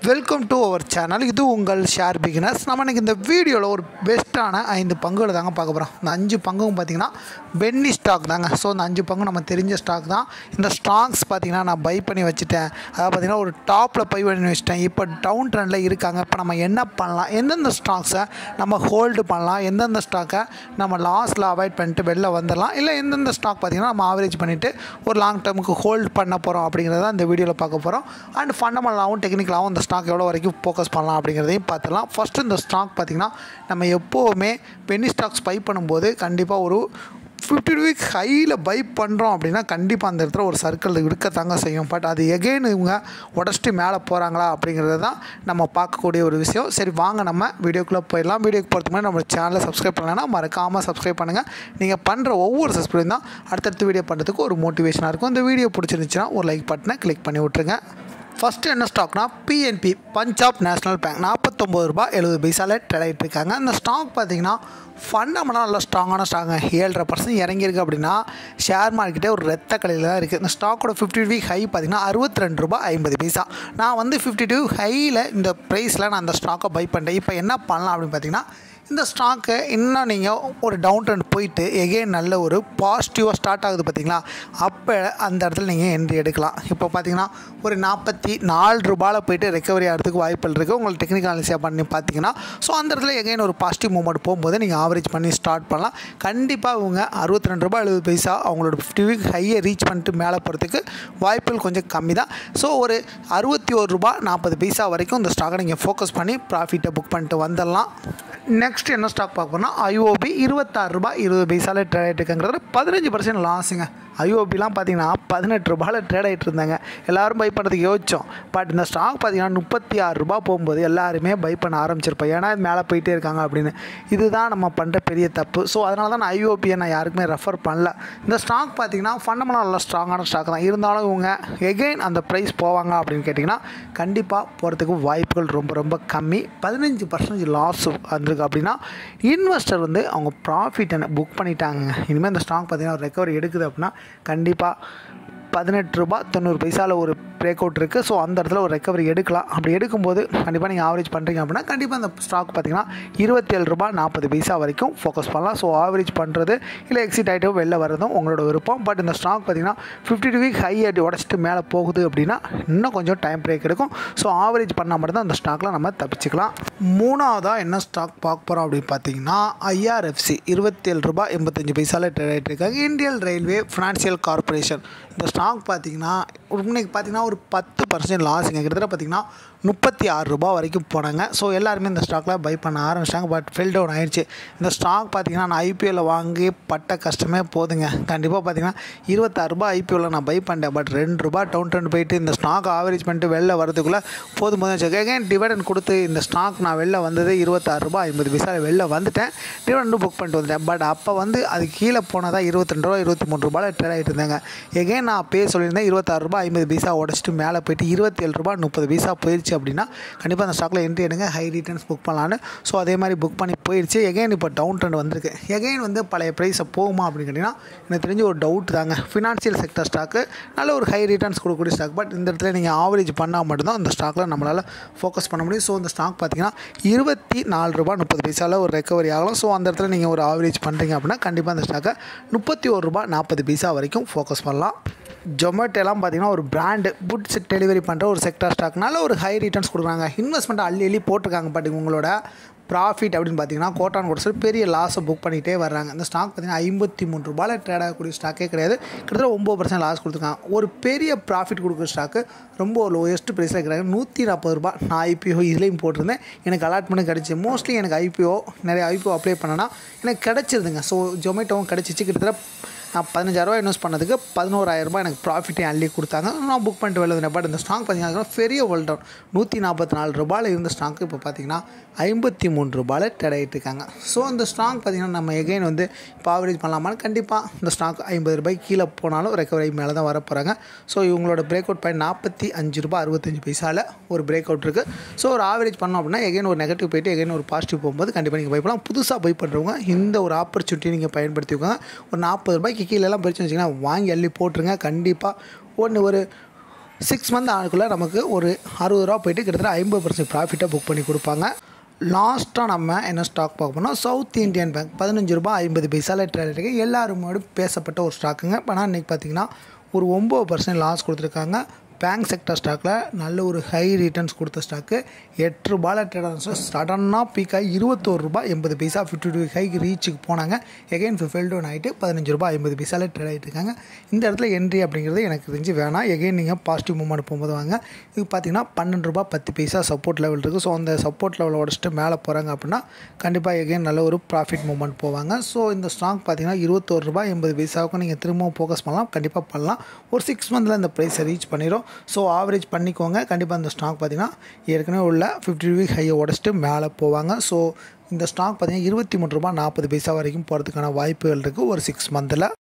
welcome to our channel இது உங்கள் share beginners நம்ம இன்றைக்கி இந்த வீடியோவில் ஒரு பெஸ்ட்டான ஐந்து பங்குகளை தாங்க பார்க்க போகிறோம் இந்த அஞ்சு பங்கும் பார்த்திங்கன்னா பென்னி ஸ்டாக் தாங்க ஸோ இந்த அஞ்சு பங்கும் நம்ம தெரிஞ்ச ஸ்டாக் தான் இந்த ஸ்டாக்ஸ் பார்த்திங்கன்னா நான் பை பண்ணி வச்சுட்டேன் அதாவது பார்த்திங்கன்னா ஒரு டாப்பில் பை பண்ணி வச்சுட்டேன் இப்போ டவுன் ட்ரெண்டில் இருக்காங்க இப்போ நம்ம என்ன பண்ணலாம் எந்தெந்த ஸ்டாக்ஸை நம்ம ஹோல்டு பண்ணலாம் எந்தெந்த ஸ்டாக்கை நம்ம லாஸில் அவாய்ட் பண்ணிட்டு வெளில வந்துடலாம் இல்லை எந்தெந்த ஸ்டாக் பார்த்திங்கன்னா நம்ம ஆவரேஜ் பண்ணிவிட்டு ஒரு லாங் டேர்முக்கு ஹோல்ட் பண்ண போகிறோம் அப்படிங்கிறத இந்த வீடியோவில் பார்க்க போகிறோம் அண்ட் ஃபண்டமெண்டலாகவும் டெக்னிக்கலாகவும் இந்த ஸ்டாக் எவ்வளோ வரைக்கும் ஃபோக்கஸ் பண்ணலாம் அப்படிங்கிறதையும் பார்த்துலாம் ஃபஸ்ட்டு இந்த ஸ்டாக் பார்த்திங்கன்னா நம்ம எப்போவுமே பென்னி ஸ்டாக்ஸ் பை பண்ணும்போது கண்டிப்பாக ஒரு ஃபிஃப்டி வீக் ஹையில் பை பண்ணுறோம் அப்படின்னா கண்டிப்பாக அந்த இடத்துல ஒரு சர்க்கிள் இருக்கத்தாங்க செய்யும் பட் அது எகெயின் இவங்க உடச்சிட்டு மேலே போகிறாங்களா அப்படிங்கிறது தான் நம்ம பார்க்கக்கூடிய ஒரு விஷயம் சரி வாங்க நம்ம வீடியோக்குள்ளே போயிடலாம் வீடியோக்கு போகிறதுக்கு முன்னாடி நம்ம சேனலை சப்ஸ்கிரைப் பண்ணலைன்னா மறக்காமல் சப்ஸ்கிரைப் பண்ணுங்கள் நீங்கள் பண்ணுற ஒவ்வொரு சப்ஸ்கிரைப் தான் அடுத்தடுத்து வீடியோ பண்ணுறதுக்கு ஒரு மோட்டிவேஷனாக இருக்கும் இந்த வீடியோ பிடிச்சிருந்துச்சுன்னா ஒரு லைக் பட்டனை கிளிக் பண்ணி விட்ருங்க ஃபஸ்ட்டு என்ன ஸ்டாக்னா பிஎன்பி பஞ்சாப் நேஷனல் பேங்க் நாற்பத்தொம்பது ரூபா எழுபது பைசாவில் ட்ரேட் ஆகிட்டு இருக்காங்க அந்த ஸ்டாக் பார்த்தீங்கன்னா ஃபண்டமெண்டாக நல்ல ஸ்ட்ராங்கான ஸ்டாக்குங்க ஏழரை பர்சன்ட் இறங்கியிருக்கு அப்படின்னா ஷேர் மார்க்கெட்டே ஒரு ரெத்த கலையில் தான் இருக்குது இந்த ஸ்டாக்கோட ஃபிஃப்டி வீக் ஹை பார்த்தீங்கன்னா அறுபத்தி ரெண்டு ரூபா ஐம்பது பைசா நான் வந்து ஃபிஃப்டி டூ ஹையில் இந்த ப்ரைஸில் நான் அந்த ஸ்டாக்கை பை பண்ணிட்டேன் இப்போ என்ன பண்ணலாம் அப்படின்னு பார்த்தீங்கன்னா இந்த ஸ்டாக்கு இன்னும் நீங்கள் ஒரு டவுன் ட்ரெண்ட் போயிட்டு எகெயின் நல்ல ஒரு பாசிட்டிவாக ஸ்டார்ட் ஆகுது பார்த்தீங்களா அப்போ அந்த இடத்துல நீங்கள் என்ட்ரி எடுக்கலாம் இப்போ பார்த்தீங்கன்னா ஒரு நாற்பத்தி நாலு ரூபாயில் போயிட்டு ரெக்கவரி ஆகிறதுக்கு வாய்ப்புகள் இருக்குது உங்களுக்கு டெக்னிக்கல் அனாலிசியாக பண்ணி பார்த்தீங்கன்னா ஸோ அந்த இடத்துல எகெயின் ஒரு பாசிட்டிவ் மூவ்மெண்ட் போகும்போது நீங்கள் ஆவரேஜ் பண்ணி ஸ்டார்ட் பண்ணலாம் கண்டிப்பாக இவங்க அறுபத்தி ரெண்டு ரூபாய் எழுபது பைசா அவங்களோட ஃபிஃப்டி வீக் ஹையை ரீச் பண்ணிட்டு மேலே போகிறதுக்கு வாய்ப்புகள் கொஞ்சம் கம்மி தான் ஸோ ஒரு அறுபத்தி ஒரு ரூபா நாற்பது பைசா வரைக்கும் இந்த ஸ்டாக்கை நீங்கள் ஃபோக்கஸ் பண்ணி ப்ராஃபிட்டை புக் பண்ணிட்டு வந்துடலாம் நெக்ஸ்ட் என்ன ஸ்டாக் பார்க்கணும்னா ஐஓபி இருபத்தாறு ரூபாய் இருபது பைசாவில் ட்ரேட் ஆகிட்டு இருக்குங்கிறது பதினஞ்சு பர்சன்ட் லாஸுங்க ஐஓபிலாம் பார்த்தீங்கன்னா பதினெட்டு ரூபாயில் ட்ரேட் ஆகிட்டு இருந்தாங்க எல்லோரும் பை பண்ணுறதுக்கு யோசித்தோம் பட் இந்த ஸ்டாக் பார்த்தீங்கன்னா முப்பத்தி ஆறு ரூபா போகும்போது எல்லாருமே பை பண்ண ஆரம்பிச்சிருப்போம் ஏன்னா இது மேலே போயிட்டே இருக்காங்க அப்படின்னு இதுதான் நம்ம பண்ணுற பெரிய தப்பு ஸோ அதனால தான் நான் ஐஓபியை நான் யாருக்குமே ரெஃபர் பண்ணல இந்த ஸ்டாக் பார்த்தீங்கன்னா ஃபண்டமெண்டல் நல்ல ஸ்ட்ராங்கான ஸ்டாக் தான் இருந்தாலும் இவங்க எகெயின் அந்த ப்ரைஸ் போவாங்க அப்படின்னு கேட்டிங்கன்னா கண்டிப்பாக போகிறதுக்கு வாய்ப்புகள் ரொம்ப ரொம்ப கம்மி பதினஞ்சு பர்சன்டேஜ் லாஸ் வந்திருக்கு அப்படின்னா இன்வெஸ்டர் வந்து அவங்க ப்ராஃபிட்டை புக் பண்ணிட்டாங்க இனிமேல் இந்த ஸ்டாக் பார்த்தீங்கன்னா ரெக்கவரி எடுக்குது அப்படின்னா கண்டிப்பாக பதினெட்டு ரூபா தொண்ணூறு பைசாவில் ஒரு பிரேக் அவுட் இருக்குது ஸோ அந்த இடத்துல ஒரு ரெக்கவரி எடுக்கலாம் அப்படி எடுக்கும்போது கண்டிப்பாக நீங்கள் ஆவரேஜ் பண்ணுறீங்க அப்படின்னா கண்டிப்பாக அந்த ஸ்டாக் பார்த்தீங்கன்னா இருபத்தேழு ரூபா நாற்பது பைசா வரைக்கும் ஃபோக்கஸ் பண்ணலாம் ஸோ ஆவரேஜ் பண்ணுறது இல்லை எக்ஸிட் ஆகிட்டு வெளில வரதும் உங்களோட விருப்பம் பட் இந்த ஸ்டாக் பார்த்தீங்கன்னா ஃபிஃப்டி டூ வீக் ஹை அடி உடச்சிட்டு மேலே போகுது அப்படின்னா இன்னும் கொஞ்சம் டைம் பிரேக் எடுக்கும் ஸோ ஆவரேஜ் பண்ணால் மட்டும்தான் அந்த ஸ்டாக்கில் நம்ம தப்பிச்சுக்கலாம் மூணாவதாக என்ன ஸ்டாக் பார்க்க போகிறோம் அப்படின்னு பார்த்தீங்கன்னா ஐஆர்எஃப்சி இருபத்தேழு ரூபா எண்பத்தஞ்சு பைசாவில் ட்ரேட் ஆகிட்டு இருக்காங்க இந்தியன் ரயில்வே ஃபினான்ஷியல் கார்பரேஷன் இந்த ஸ்டாக் பார்த்தீங்கன்னா இன்னைக்கு பார்த்தீங்கன்னா ஒரு பத்து பர்சன்ட் லாஸுங்க கிட்டத்தட்ட பார்த்தீங்கன்னா முப்பத்தி ஆறு ரூபா வரைக்கும் போனாங்க ஸோ எல்லாருமே இந்த ஸ்டாக்கில் பை பண்ண ஆரம்பிச்சிட்டாங்க பட் ஃபெல் டவுன் ஆயிடுச்சு இந்த ஸ்டாக் பார்த்தீங்கன்னா நான் ஐபிஎல்ல வாங்கி பட்ட கஷ்டமே போதுங்க கண்டிப்பாக பார்த்தீங்கன்னா இருபத்தாறு ரூபாய் ஐபிஎல்ல நான் பை பண்ணிட்டேன் பட் ரெண்டு ரூபா டவுன் டவுன் போயிட்டு இந்த ஸ்டாக் ஆவரேஜ் பண்ணிட்டு வெளில வரதுக்குள்ளே போதும் போதும் வச்சுக்கேன் டிவிடன் கொடுத்து இந்த ஸ்டாக் நான் வெளில வந்தது இருபத்தாறு ரூபாய் ஐம்பது பைசா வெளில வந்துட்டேன் டிவிடனும் புக் பண்ணிட்டு வந்துட்டேன் பட் அப்போ வந்து அது கீழே போனதாக இருபத்தி ரூபா இருபத்தி மூணு ரூபாயில் ட்ரேட் ஆகிட்டு இருந்தாங்க எகைன் நான் பே சொல்லியிருந்தேன் இருபத்தாறு ரூபாய் ஐம்பது பைசா உடச்சிட்டு மேலே போயிட்டு இருபத்தேழு ரூபா முப்பது பைசா போயிடுச்சு அப்படின்னா கண்டிப்பாக அந்த ஸ்டாக்கில் என்ட்ரி எடுங்க ஹை ரிட்டர்ன்ஸ் புக் பண்ணலான்னு ஸோ அதே மாதிரி புக் பண்ணி போயிடுச்சு எகைன் இப்போ டவுன் ட்ரெண்ட் வந்திருக்கு எகைன் வந்து பழைய ப்ரைஸை போகுமா அப்படின்னு கேட்டிங்கன்னா எனக்கு தெரிஞ்ச ஒரு டவுட் தாங்க ஃபினான்ஷியல் செக்டர் ஸ்டாக்கு நல்ல ஒரு ஹை ரிட்டர்ன்ஸ் கொடுக்கக்கூடிய ஸ்டாக் பட் இந்த இடத்துல நீங்கள் ஆவரேஜ் பண்ணால் மட்டும்தான் அந்த ஸ்டாக்கில் நம்மளால் ஃபோக்கஸ் பண்ண முடியும் ஸோ இந்த ஸ்டாக் பார்த்தீங்கன்னா இருபத்தி நாலு ரூபா முப்பது பைசாவில் ஒரு ரெக்கவரி ஆகலாம் ஸோ அந்த இடத்துல நீங்கள் ஒரு ஆவரேஜ் பண்ணுறீங்க அப்படின்னா கண்டிப்பாக அந்த ஸ்டாக்கை முப்பத்தி ஒரு ரூபா நாற்பது பைசா வரைக்கும் ஃபோக்கஸ் பண்ணலாம் ஜொமேட்டோலாம் பார்த்தீங்கன்னா ஒரு பிராண்டு ஃபுட்ஸ் டெலிவரி பண்ணுற ஒரு செக்டர் ஸ்டாக்னால ஒரு ஹை ரிட்டர்ன்ஸ் கொடுக்குறாங்க இன்வெஸ்ட்மெண்ட் அள்ளி அள்ளி போட்டிருக்காங்க பட் உங்களோட ப்ராஃபிட் அப்படின்னு பார்த்தீங்கன்னா கோட்டான் கூட சொல்லி பெரிய லாஸை புக் பண்ணிகிட்டே வர்றாங்க இந்த ஸ்டாக் பார்த்தீங்கன்னா ஐம்பத்தி மூணு ரூபாயில் ட்ரேட் ஆகக்கூடிய ஸ்டாக்கே கிடையாது கிட்டத்தட்ட ஒம்பது பர்சன்ட் லாஸ் கொடுத்துருக்காங்க ஒரு பெரிய ப்ராஃபிட் கொடுக்குற ஸ்டாக்கு ரொம்ப லோயஸ்ட் ப்ரைஸில் இருக்கிறாங்க நூற்றி நாற்பது ரூபா நான் ஐபிஓ இதுலேயும் போட்டிருந்தேன் எனக்கு அலாட்மெண்ட் கிடச்சி மோஸ்ட்லி எனக்கு ஐபிஓ நிறைய ஐபிஓ அப்ளை பண்ணேன்னா எனக்கு கிடச்சிருதுங்க ஸோ ஜொமேட்டோவும் கிடச்சிச்சு கிட்டத்தட்ட நான் பதினஞ்சாயிரரூவா இன்வெஸ்ட் பண்ணதுக்கு பதினோராயிரரூபா எனக்கு ப்ராஃபிட்டே அள்ளி கொடுத்தாங்க நான் புக் பண்ணிட்டு வெளில பட் இந்த ஸ்டாக் பார்த்தீங்கன்னா பெரிய ஹோல்ட் டவுன் நூற்றி நாற்பத்தி நாலு ரூபாயில் இருந்த ஸ்டாக்கு இப்போ பார்த்தீங்கன்னா ஐம்பத்தி மூணு ரூபாயில் ட்ரேட் ஆகிட்டு இருக்காங்க ஸோ இந்த ஸ்டாக் பார்த்தீங்கன்னா நம்ம எகைன் வந்து இப்போ ஆவரேஜ் பண்ணலாமான்னு கண்டிப்பாக இந்த ஸ்டாக் ஐம்பது ரூபாய் கீழே போனாலும் ரெக்கவரி மேலே தான் வர போகிறாங்க ஸோ இவங்களோட பிரேக் அவுட் பாயிண்ட் நாற்பத்தி அஞ்சு ரூபாய் அறுபத்தஞ்சு பைசாவில் ஒரு பிரேக் அவுட் இருக்குது ஸோ ஒரு ஆவரேஜ் பண்ணோம் அப்படின்னா எகைன் ஒரு நெகட்டிவ் போயிட்டு எகைன் ஒரு பாசிட்டிவ் போகும்போது கண்டிப்பாக நீங்கள் பை பண்ணலாம் புதுசாக பை பண்ணுறவங்க இந்த ஒரு ஆப்பர்ச்சுனிட்டி நீங்கள் பயன்படுத்திக்கோங்க ஒரு நாற்பது ரூபாய்க்கு கீழெல்லாம் பிரிச்சு வச்சிங்கன்னா வாங்கி அள்ளி போட்டுருங்க கண்டிப்பாக ஒன்று ஒரு சிக்ஸ் மந்த் ஆனுக்குள்ளே நமக்கு ஒரு அறுபது ரூபா போயிட்டு கிட்டத்தட்ட ஐம்பது பர்சன்ட் ப்ராஃபிட்டை புக் பண்ணி கொடுப்பாங்க லாஸ்ட்டாக நம்ம என்ன ஸ்டாக் பார்க்க போனால் சவுத் இந்தியன் பேங்க் பதினஞ்சு ரூபா ஐம்பது பைசாவில் ட்ரேட் இருக்கு எல்லாருமோடு பேசப்பட்ட ஒரு ஸ்டாக்குங்க ஆனால் இன்றைக்கி பார்த்தீங்கன்னா ஒரு ஒம்பது பர்சன்ட் லாஸ் கொடுத்துருக்காங்க பேங்க் செக்டர் ஸ்டாக்கில் நல்ல ஒரு ஹை ரிட்டர்ன்ஸ் கொடுத்த ஸ்டாக்கு எட்டு ரூபாயில் ட்ரேட் ஆச்சு சடனாக பீக் ஆகி இருபத்தோரு ரூபாய் எண்பது பைசா ஃபிஃப்டி டூ ஹைக்கு ரீச்சுக்கு போனாங்க எகைன் ஃபிஃபில் டவுன் ஆகிட்டு பதினஞ்சு ரூபாய் ஐம்பது பைசாவில் ட்ரேட் ஆகிட்டு இருக்காங்க இந்த இடத்துல என்ட்ரி அப்படிங்கிறது எனக்கு தெரிஞ்சு வேணாம் எகைன் நீங்கள் பாசிட்டிவ் மூவ்மெண்ட் போகும்போது வாங்க இது பார்த்தீங்கன்னா பன்னெண்டு ரூபா பத்து பைசா சப்போர்ட் லெவல் இருக்குது ஸோ அந்த சப்போர்ட் லெவல் உடச்சிட்டு மேலே போகிறாங்க அப்படின்னா கண்டிப்பாக எகைன் நல்ல ஒரு ப்ராஃபிட் மூவ்மெண்ட் போவாங்க ஸோ இந்த ஸ்டாக் பார்த்தீங்கன்னா இருபத்தோரு ரூபாய் எண்பது பைசாவுக்கும் நீங்கள் திரும்பவும் ஃபோக்கஸ் பண்ணலாம் கண்டிப்பாக பண்ணலாம் ஒரு சிக்ஸ் மந்தில் இந்த ப்ரைஸை ரீச் பண்ணிடும் ஸோ ஆவரேஜ் பண்ணிக்கோங்க கண்டிப்பாக இந்த ஸ்டாக் பார்த்தீங்கன்னா ஏற்கனவே உள்ள ஃபிஃப்டி வீக் ஹையை உடச்சிட்டு மேலே போவாங்க ஸோ இந்த ஸ்டாக் பார்த்தீங்கன்னா இருபத்தி மூணு ரூபா நாற்பது பைசா வரைக்கும் போகிறதுக்கான வாய்ப்புகள் இருக்குது ஒரு சிக்ஸ் மந்தில்